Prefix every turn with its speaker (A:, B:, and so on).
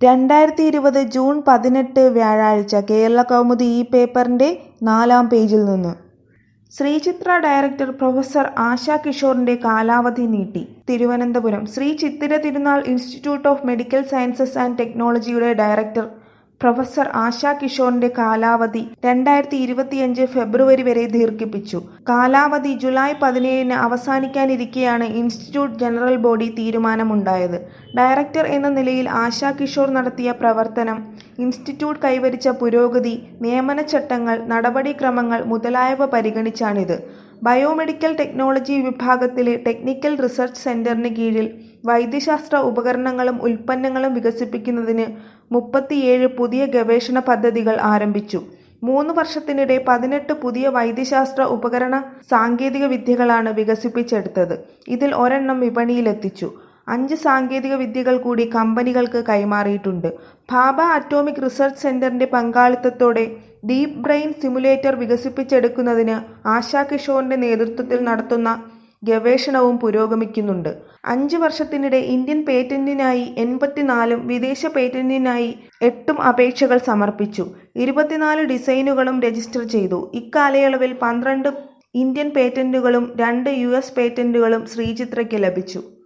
A: രണ്ടായിരത്തി ഇരുപത് ജൂൺ പതിനെട്ട് വ്യാഴാഴ്ച കേരളകൗമുദി ഈ പേപ്പറിന്റെ നാലാം പേജിൽ നിന്ന് ശ്രീചിത്ര ഡയറക്ടർ പ്രൊഫസർ ആശ കിഷോറിന്റെ കാലാവധി നീട്ടി Thiruvananthapuram Sree Chithira Thirunal institute of medical sciences and ടെക്നോളജിയുടെ ഡയറക്ടർ പ്രൊഫസർ ആശ കിഷോറിന്റെ കാലാവധി രണ്ടായിരത്തി ഇരുപത്തിയഞ്ച് ഫെബ്രുവരി വരെ ദീർഘിപ്പിച്ചു കാലാവധി ജൂലൈ പതിനേഴിന് അവസാനിക്കാനിരിക്കെയാണ് ഇൻസ്റ്റിറ്റ്യൂട്ട് ജനറൽ ബോഡി തീരുമാനമുണ്ടായത് ഡയറക്ടർ എന്ന നിലയിൽ ആശ കിഷോർ നടത്തിയ പ്രവർത്തനം ഇൻസ്റ്റിറ്റ്യൂട്ട് കൈവരിച്ച പുരോഗതി നിയമന ചട്ടങ്ങൾ നടപടിക്രമങ്ങൾ മുതലായവ പരിഗണിച്ചാണിത് ബയോമെഡിക്കൽ ടെക്നോളജി വിഭാഗത്തിലെ ടെക്നിക്കൽ റിസർച്ച് സെന്ററിന് കീഴിൽ വൈദ്യശാസ്ത്ര ഉപകരണങ്ങളും ഉൽപ്പന്നങ്ങളും വികസിപ്പിക്കുന്നതിന് മുപ്പത്തിയേഴ് പുതിയ ഗവേഷണ പദ്ധതികൾ ആരംഭിച്ചു മൂന്ന് വർഷത്തിനിടെ പതിനെട്ട് പുതിയ വൈദ്യശാസ്ത്ര ഉപകരണ സാങ്കേതിക വിദ്യകളാണ് വികസിപ്പിച്ചെടുത്തത് ഇതിൽ ഒരെണ്ണം വിപണിയിലെത്തിച്ചു അഞ്ച് സാങ്കേതിക വിദ്യകൾ കൂടി കമ്പനികൾക്ക് കൈമാറിയിട്ടുണ്ട് ഭാഭ അറ്റോമിക് റിസർച്ച് സെന്ററിന്റെ പങ്കാളിത്തത്തോടെ ഡീപ് ബ്രെയിൻ സിമുലേറ്റർ വികസിപ്പിച്ചെടുക്കുന്നതിന് ആശാ കിഷോറിന്റെ നേതൃത്വത്തിൽ നടത്തുന്ന ഗവേഷണവും പുരോഗമിക്കുന്നുണ്ട് അഞ്ച് വർഷത്തിനിടെ ഇന്ത്യൻ പേറ്റന്റിനായി എൺപത്തിനാലും വിദേശ പേറ്റന്റിനായി എട്ടും അപേക്ഷകൾ സമർപ്പിച്ചു ഇരുപത്തിനാല് ഡിസൈനുകളും രജിസ്റ്റർ ചെയ്തു ഇക്കാലയളവിൽ പന്ത്രണ്ട് ഇന്ത്യൻ പേറ്റന്റുകളും രണ്ട് യു എസ് പേറ്റന്റുകളും ശ്രീചിത്രയ്ക്ക് ലഭിച്ചു